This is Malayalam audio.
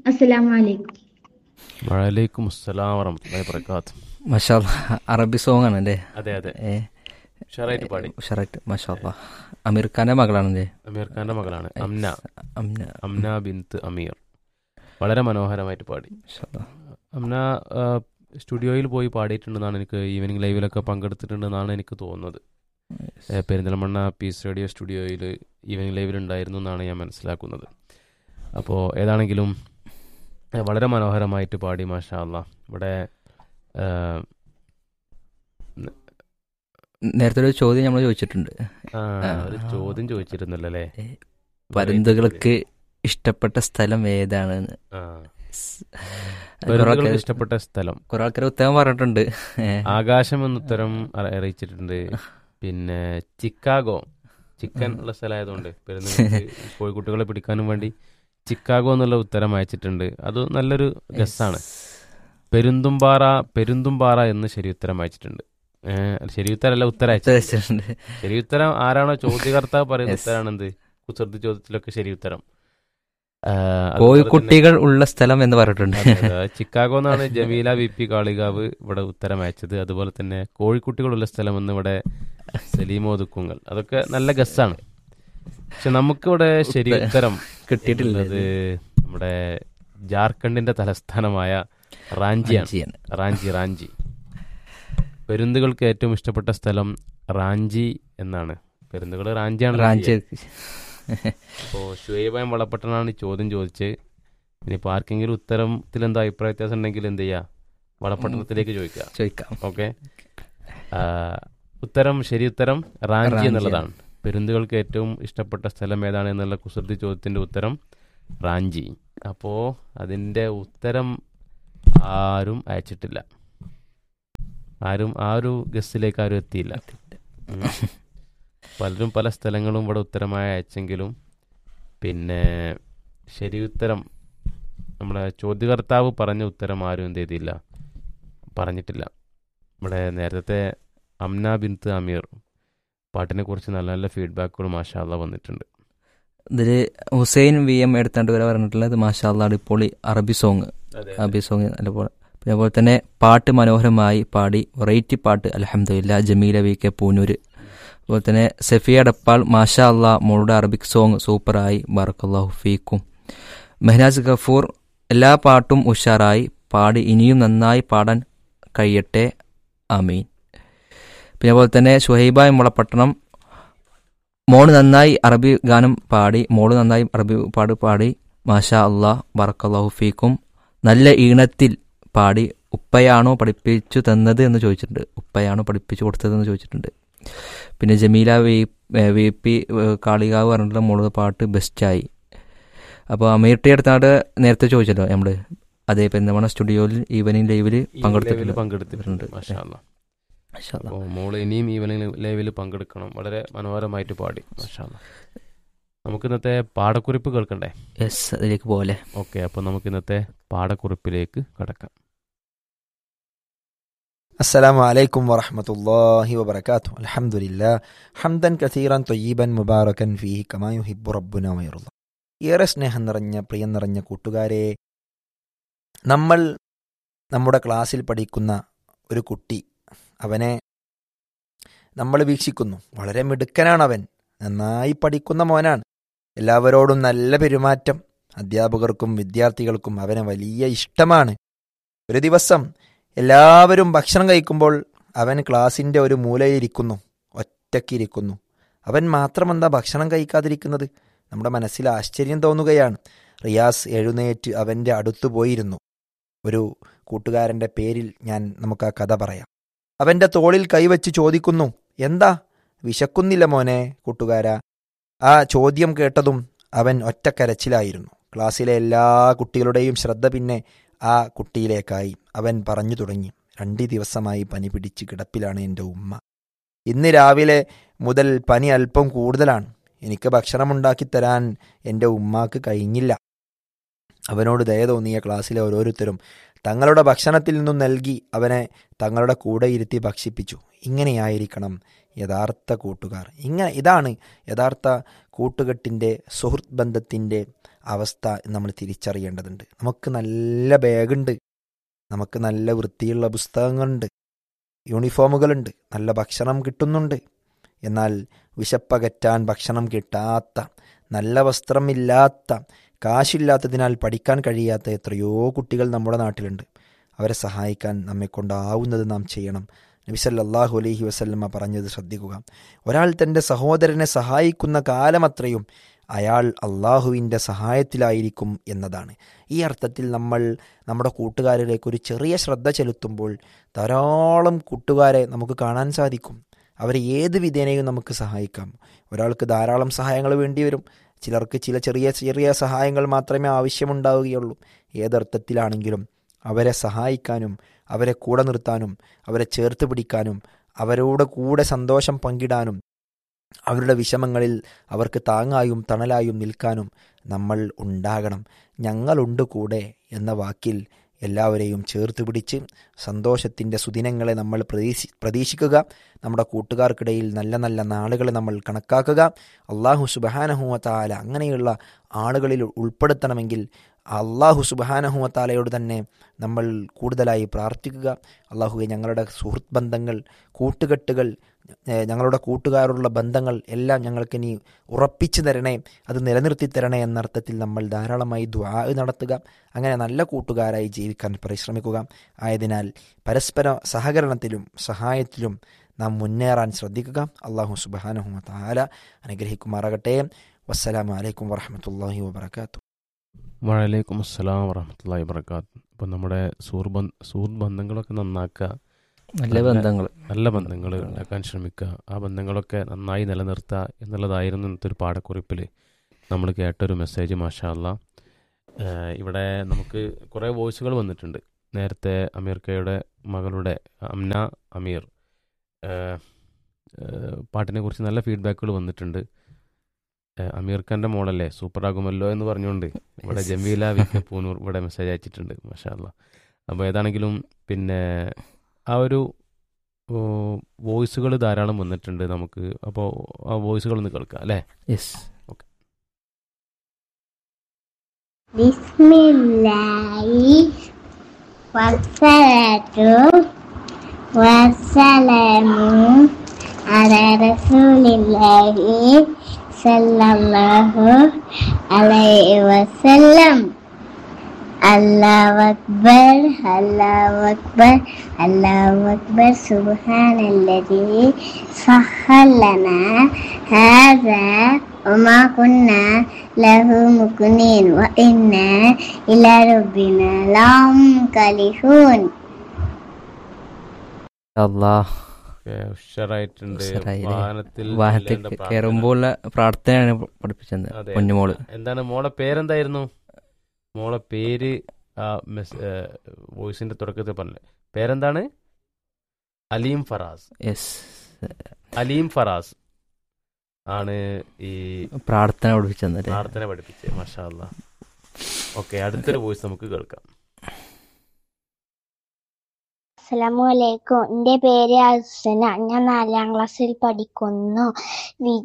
അസ്സലാമു അലൈക്കും വലൈക്കും അസ്സലാം വറഹമത്തുള്ളാഹി വബറകാത്ത് മഷാല്ല അറബി സോങ് ആണ് അല്ലേ അതെ അതെ ഏ ഉഷാറായിട്ട് പാടി ഉഷാറായിട്ട് മഷാല്ല അമീർ ഖാന്റെ മകളാണല്ലേ അമീർ ഖാന്റെ മകളാണ് അംന അമ്ന അംന ബിന്ത് അമീർ വളരെ മനോഹരമായിട്ട് പാടി മഷാല്ലാ. അംന ആ, സ്റ്റുഡിയോയിൽ പോയി പാടിയിട്ടുണ്ടെന്നാണ് എനിക്ക് ഈവനിങ് ലൈവിലൊക്കെ പങ്കെടുത്തിട്ടുണ്ടെന്നാണ് എനിക്ക് തോന്നുന്നത് ഏ, പെരിന്തൽമണ്ണ പീസ് റേഡിയോ സ്റ്റുഡിയോയിൽ ഈവനിങ് ലൈവിൽ ഉണ്ടായിരുന്നു എന്നാണ് ഞാൻ മനസ്സിലാക്കുന്നത് അപ്പോൾ ഏതാണെങ്കിലും ഏ, വളരെ മനോഹരമായിട്ട് പാടി മാഷാ അല്ലാ ഇവിടെ ആ, നേരത്തെ ഒരു ചോദ്യം നമ്മൾ ചോദിച്ചിട്ടുണ്ട് ആ, ഒരു ചോദ്യം ചോദിച്ചിരുന്നല്ലോ അല്ലേ പരുന്തുകൾക്ക് ഇഷ്ടപ്പെട്ട സ്ഥലം ഏതാണ് ആ. കുറെ പരുന്തുകൾക്ക് ആൾക്കാർ ഇഷ്ടപ്പെട്ട സ്ഥലം കുറെ ആൾക്കാർ ഉത്തരം പറഞ്ഞിട്ടുണ്ട് ഏ, ആകാശം എന്ന ഉത്തരം അറി- അറിയിച്ചിട്ടുണ്ട് പിന്നെ ചിക്കാഗോ ചിക്കൻ ഉള്ള സ്ഥലമായതുകൊണ്ട് പെരുന്നാൾക്ക് കോഴിക്കുട്ടികളെ പിടിക്കാനും വേണ്ടി ചിക്കാഗോ എന്നുള്ള ഉത്തരം അയച്ചിട്ടുണ്ട് അത് നല്ലൊരു ഗസ്സാണ് പെരുന്തുംപാറ പെരുന്തുംപാറ എന്ന് ശരി ഉത്തരം അയച്ചിട്ടുണ്ട് ഏഹ് ശരി ഉത്തരമല്ല ഉത്തരം അയച്ചത് ഉത്തരിച്ചിട്ടുണ്ട്. ശരി ഉത്തരം ആരാണോ ചോദ്യകർത്താവ് പറയുന്ന Yes. ഉത്തരാണെന്ത് കുസൃതി ചോദ്യത്തിലൊക്കെ ശരി ഉത്തരം ആ, അതുപോലെ തന്നെ- കോഴിക്കുട്ടികൾ ഉള്ള സ്ഥലം എന്ന് പറഞ്ഞിട്ടുണ്ട് അതെ, അതെ. ചിക്കാഗോ എന്നാണ് ജമീല വി പി കാളികാവ് ഇവിടെ ഉത്തരം അയച്ചത് അതുപോലെ തന്നെ കോഴിക്കുട്ടികളുള്ള സ്ഥലം എന്ന് ഇവിടെ സലീമോ ദുക്കുങ്ങൽ അതൊക്കെ നല്ല ഗസ്സാണ് പക്ഷെ നമുക്കിവിടെ ശരി ഉത്തരം കിട്ടിയിട്ടില്ല അത് നമ്മുടെ ജാർഖണ്ഡിന്റെ തലസ്ഥാനമായ റാഞ്ചിയാണ് ചെയ്യാൻ. റാഞ്ചി റാഞ്ചി പെരുന്തുകൾക്ക് ഏറ്റവും ഇഷ്ടപ്പെട്ട സ്ഥലം റാഞ്ചി എന്നാണ് പെരുന്തുകൾ റാഞ്ചിയാണ് റാഞ്ചി അപ്പോൾ ഷുഹൈബായം വളപ്പെട്ടനാണ് ഈ ചോദ്യം ചോദിച്ചത് ഇനിയിപ്പോൾ ആർക്കെങ്കിലും ഉത്തരത്തിൽ എന്താ അഭിപ്രായ വ്യത്യാസം ഉണ്ടെങ്കിൽ എന്ത് ചെയ്യുക വളപട്ടണത്തിലേക്ക് ചോദിക്കുക ചോദിക്കാം ഓക്കെ ഉത്തരം ശരി ഉത്തരം റാഞ്ചി റാഞ്ചി എന്നുള്ളതാണ് പെരുന്തുകൾക്ക് ഏറ്റവും ഇഷ്ടപ്പെട്ട സ്ഥലം ഏതാണ് എന്നുള്ള കുസൃതി ചോദ്യത്തിന്റെ ഉത്തരം റാഞ്ചി അപ്പോൾ അതിൻ്റെ ഉത്തരം ആരും അയച്ചിട്ടില്ല ആരും ആ ഒരു ഗസ്റ്റിലേക്ക് ആരും എത്തിയില്ല ഉം. പലരും പല സ്ഥലങ്ങളും ഇവിടെ ഉത്തരമായി അയച്ചെങ്കിലും പിന്നെ ശരി ഉത്തരം നമ്മുടെ ചോദ്യകർത്താവ് പറഞ്ഞ ഉത്തരം ആരും എന്ത് ചെയ്തില്ല പറഞ്ഞിട്ടില്ല ഇവിടെ നേരത്തെ അംന ബിന്ത് അമീർ പാട്ടിനെ കുറിച്ച് നല്ല നല്ല ഫീഡ്ബാക്കുകൾ മാഷാല്ല വന്നിട്ടുണ്ട് ഇതില് ഹുസൈൻ വി എം എടുത്താണ്ട് വരെ പറഞ്ഞിട്ടുള്ളത് മാഷാല്ല അടിപൊളി അറബി സോങ് അറബി സോങ് നല്ലപോലെ പിന്നെ അതുപോലെ തന്നെ പാട്ട് മനോഹരമായി പാടി വെറൈറ്റി പാട്ട് അലഹമില്ല ജമീല വി കെ പൂനൂര് അതുപോലെ തന്നെ സഫിയ ഡപ്പാൾ മാഷാ അള്ളാ മോളുടെ അറബിക് സോങ് സൂപ്പറായി ബറക്കല്ലാഹു ഫീക്കും മെഹനാസ് ഗഫൂർ എല്ലാ പാട്ടും ഉഷാറായി പാടി ഇനിയും നന്നായി പാടാൻ കഴിയട്ടെ ആമീൻ പിന്നെ അതുപോലെ തന്നെ ഷുഹൈബ മുളപ്പട്ടണം മോള് നന്നായി അറബി ഗാനം പാടി മോള് നന്നായി അറബി പാട് പാടി മാഷാ അള്ളാ ബറക്കല്ലാഹു ഫീക്കും നല്ല ഈണത്തിൽ പാടി ഉപ്പയാണോ പഠിപ്പിച്ചു തന്നത് എന്ന് ചോദിച്ചിട്ടുണ്ട് ഉപ്പയാണോ പഠിപ്പിച്ചു കൊടുത്തതെന്ന് ചോദിച്ചിട്ടുണ്ട് പിന്നെ ജമീല വി വി പി ഏഹ്, കാളികാവ് പറഞ്ഞിട്ടുള്ള മോള് പാട്ട് ബെസ്റ്റായി അപ്പോൾ അമീർ ടി അടുത്താണ്ട് നേരത്തെ ചോദിച്ചല്ലോ നമ്മൾ അതേ പെരുന്തമണ സ്റ്റുഡിയോയിൽ ഈവനിങ് ലൈവിൽ പങ്കെടുത്തിട്ടുണ്ട് പങ്കെടുത്തിട്ടുണ്ട് മാഷാ അല്ലാ. മാഷാ അല്ലാ. അപ്പോൾ മോള് ഇനിയും ഈവനിങ് ലൈവിൽ പങ്കെടുക്കണം വളരെ മനോഹരമായിട്ട് പാടി മാഷാ അല്ലാ. നമുക്ക് ഇന്നത്തെ പാടക്കുറിപ്പ് കേൾക്കണ്ടേ യെസ് അതിലേക്ക് പോലെ ഓക്കെ അപ്പോൾ നമുക്ക് ഇന്നത്തെ പാടക്കുറിപ്പിലേക്ക് കടക്കാം السلام عليكم ورحمة الله وبركاته الحمد لله حمدا كثيرا طيبا مباركا فيه كما يحب ربنا ويرضى ഏറെ സ്നേഹം നിറഞ്ഞ പ്രിയം നിറഞ്ഞ കൂട്ടുകാരെ നമ്മൾ നമ്മുടെ ക്ലാസ്സിൽ പഠിക്കുന്ന ഒരു കുട്ടി അവനെ നമ്മൾ വീക്ഷിക്കുന്നു വളരെ മിടുക്കനാണ് അവൻ നന്നായി പഠിക്കുന്ന മോനാണ് എല്ലാവരോടും നല്ല പെരുമാറ്റം അധ്യാപകർക്കും വിദ്യാർത്ഥികൾക്കും അവനെ വലിയ ഇഷ്ടമാണ് ഒരു ദിവസം എല്ലാവരും ഭക്ഷണം കഴിക്കുമ്പോൾ അവൻ ക്ലാസിന്റെ ഒരു മൂലയിരിക്കുന്നു ഒറ്റക്കിരിക്കുന്നു അവൻ മാത്രമെന്താ ഭക്ഷണം കഴിക്കാതിരിക്കുന്നത് നമ്മുടെ മനസ്സിൽ ആശ്ചര്യം തോന്നുകയാണ് റിയാസ് എഴുന്നേറ്റ് അവൻ്റെ അടുത്തു പോയിരുന്നു ഒരു കൂട്ടുകാരൻ്റെ പേരിൽ ഞാൻ നമുക്ക് ആ കഥ പറയാം അവൻ്റെ തോളിൽ കൈവച്ച് ചോദിക്കുന്നു എന്താ വിശക്കുന്നില്ല മോനെ കൂട്ടുകാരാ ആ ചോദ്യം കേട്ടതും അവൻ ഒറ്റക്കരച്ചിലായിരുന്നു ക്ലാസ്സിലെ എല്ലാ കുട്ടികളുടെയും ശ്രദ്ധ പിന്നെ ആ കുട്ടിയിലേക്കായി അവൻ പറഞ്ഞു തുടങ്ങി രണ്ട് ദിവസമായി പനി പിടിച്ച് കിടപ്പിലാണ് എൻ്റെ ഉമ്മ ഇന്ന് രാവിലെ മുതൽ പനി അല്പം കൂടുതലാണ് എനിക്ക് ഭക്ഷണമുണ്ടാക്കി തരാൻ എൻ്റെ ഉമ്മാക്ക് കഴിഞ്ഞില്ല അവനോട് ദയ തോന്നിയ ക്ലാസ്സിലെ ഓരോരുത്തരും തങ്ങളുടെ ഭക്ഷണത്തിൽ നിന്നും നൽകി അവനെ തങ്ങളുടെ കൂടെ ഇരുത്തി ഭക്ഷിപ്പിച്ചു ഇങ്ങനെയായിരിക്കണം യഥാർത്ഥ കൂട്ടുകാർ ഇങ്ങനെ ഇതാണ് യഥാർത്ഥ കൂട്ടുകെട്ടിൻ്റെ സുഹൃത്ത് ബന്ധത്തിൻ്റെ അവസ്ഥ നമ്മൾ തിരിച്ചറിയേണ്ടതുണ്ട് നമുക്ക് നല്ല ബാഗുണ്ട് നമുക്ക് നല്ല വൃത്തിയുള്ള പുസ്തകങ്ങളുണ്ട് യൂണിഫോമുകളുണ്ട് നല്ല ഭക്ഷണം കിട്ടുന്നുണ്ട് എന്നാൽ വിശപ്പകറ്റാൻ ഭക്ഷണം കിട്ടാത്ത നല്ല വസ്ത്രമില്ലാത്ത കാശില്ലാത്തതിനാൽ പഠിക്കാൻ കഴിയാത്ത എത്രയോ കുട്ടികൾ നമ്മുടെ നാട്ടിലുണ്ട് അവരെ സഹായിക്കാൻ നമ്മെ കൊണ്ടാവുന്നത് നാം ചെയ്യണം നബി സല്ലല്ലാഹു അലൈഹി വസല്ലമ പറഞ്ഞത് ശ്രദ്ധിക്കുക ഒരാൾ തൻ്റെ സഹോദരനെ സഹായിക്കുന്ന കാലമത്രയും അയാൾ അള്ളാഹുവിൻ്റെ സഹായത്തിലായിരിക്കും എന്നതാണ് ഈ അർത്ഥത്തിൽ നമ്മൾ നമ്മുടെ കൂട്ടുകാരിലേക്ക് ഒരു ചെറിയ ശ്രദ്ധ ചെലുത്തുമ്പോൾ ധാരാളം കൂട്ടുകാരെ നമുക്ക് കാണാൻ സാധിക്കും അവരെ ഏത് വിധേനയും നമുക്ക് സഹായിക്കാം ഒരാൾക്ക് ധാരാളം സഹായങ്ങൾ വേണ്ടി വരും ചിലർക്ക് ചില ചെറിയ ചെറിയ സഹായങ്ങൾ മാത്രമേ ആവശ്യമുണ്ടാവുകയുള്ളൂ ഏതർത്ഥത്തിലാണെങ്കിലും അവരെ സഹായിക്കാനും അവരെ കൂടെ നിർത്താനും അവരെ ചേർത്ത് പിടിക്കാനും അവരോട് കൂടെ സന്തോഷം പങ്കിടാനും അവരുടെ വിഷമങ്ങളിൽ അവർക്ക് താങ്ങായും തണലായും നിൽക്കാനും നമ്മൾ ഉണ്ടാകണം ഞങ്ങളുണ്ട് കൂടെ എന്ന വാക്കിൽ എല്ലാവരെയും ചേർത്ത് പിടിച്ച് സന്തോഷത്തിൻ്റെ സുദിനങ്ങളെ നമ്മൾ പ്രതീക്ഷി പ്രതീക്ഷിക്കുക നമ്മുടെ കൂട്ടുകാർക്കിടയിൽ നല്ല നല്ല നാളുകളെ നമ്മൾ കണക്കാക്കുക അള്ളാഹു സുബഹാനഹുവത്താല അങ്ങനെയുള്ള ആളുകളിൽ ഉൾപ്പെടുത്തണമെങ്കിൽ അള്ളാഹു സുബഹാനഹുവത്താലയോട് തന്നെ നമ്മൾ കൂടുതലായി പ്രാർത്ഥിക്കുക അള്ളാഹുവെ ഞങ്ങളുടെ സുഹൃത്ത് ബന്ധങ്ങൾ കൂട്ടുകെട്ടുകൾ ഏഹ് ഞങ്ങളുടെ കൂട്ടുകാരുള്ള ബന്ധങ്ങൾ എല്ലാം ഞങ്ങൾക്ക് ഇനി ഉറപ്പിച്ചു തരണേ അത് നിലനിർത്തി തരണേ എന്നർത്ഥത്തിൽ നമ്മൾ ധാരാളമായി ദ്വാ നടത്തുക അങ്ങനെ നല്ല കൂട്ടുകാരായി ജീവിക്കാൻ പരിശ്രമിക്കുക ആയതിനാൽ പരസ്പര സഹകരണത്തിലും സഹായത്തിലും നാം മുന്നേറാൻ ശ്രദ്ധിക്കുക അള്ളാഹു സുബാനഹു താല അനുഗ്രഹിക്കുമാറാകട്ടെ വസ്സലാമു അലൈക്കും വറഹമത്തല്ലാഹി വബർക്കാത്തു വലൈക്കും അസ്സലാം വറഹമത്തല്ലാഹി വർക്കാത്ത് അപ്പം നമ്മുടെ സുഹൃബ സുഹൃത്ത് ബന്ധങ്ങളൊക്കെ നന്നാക്കുക നല്ല ബന്ധങ്ങൾ നല്ല ബന്ധങ്ങൾ ഉണ്ടാക്കാൻ ശ്രമിക്കുക ആ ബന്ധങ്ങളൊക്കെ നന്നായി നിലനിർത്തുക എന്നുള്ളതായിരുന്നു ഇന്നത്തെ ഒരു പാഠക്കുറിപ്പിൽ നമ്മൾ കേട്ടൊരു മെസ്സേജ് മാഷാല്ല ഇവിടെ നമുക്ക് കുറേ വോയിസുകൾ വന്നിട്ടുണ്ട് നേരത്തെ അമീർക്കയുടെ മകളുടെ അംന അമീർ ഏഹ്, ഏഹ്, പാട്ടിനെ കുറിച്ച് നല്ല ഫീഡ്ബാക്കുകൾ വന്നിട്ടുണ്ട് ഏഹ്, അമീർ ഖാൻ്റെ മോളല്ലേ സൂപ്പറാകുമല്ലോ എന്ന് പറഞ്ഞുകൊണ്ട് ഇവിടെ Yes. Jameela V K Poonoor ഇവിടെ മെസ്സേജ് അയച്ചിട്ടുണ്ട് മാഷാല്ല അപ്പോൾ ഏതാണെങ്കിലും പിന്നെ ആ ഒരു വോയിസുകൾ ധാരാളം വന്നിട്ടുണ്ട് നമുക്ക് അപ്പോൾ ആ വോയിസുകൾ ഒന്ന് കേൾക്കാം അല്ലേ യെസ് بسم الله والصلاة والسلام على رسول الله صلى الله عليه وسلم الله أكبر الله أكبر الله أكبر سبحان الذي سخر لنا هذا وما كنا له مقنين وإنا إلى ربنا لمنقلبون അള്ളാഹ് ഓക്കേ, ഉഷാറായിട്ടുണ്ട് ഉഷാറായില്ലേ? വാഹനത്തിൽ വാഹനത്തിൽ ചെല്ലേണ്ട പ്രാർത്ഥന. കയറുമ്പോഴുള്ള പ്രാർത്ഥനയാണ് പഠിപ്പിച്ചത് അതെ. കുഞ്ഞുമോള് എന്താണ് മോളെ പേരെന്തായിരുന്നു മോളെ പേര് ആ മെസ് വോയിസിന്റെ തുടക്കത്തിൽ പറഞ്ഞില്ലേ പേരെന്താണ് അലീം ഫറാസ് യെസ് അലീം ഫറാസ് ആണ് ഈ പ്രാർത്ഥന പഠിപ്പിച്ചത് അല്ലേ പ്രാർത്ഥന പഠിപ്പിച്ചത് മഷാ ഓക്കെ അടുത്തൊരു വോയിസ് നമുക്ക് കേൾക്കാം അസ്സലാമു അലൈക്കും എൻ്റെ പേര് അസന ഞാൻ നാലാം ക്ലാസ്സിൽ പഠിക്കുന്നു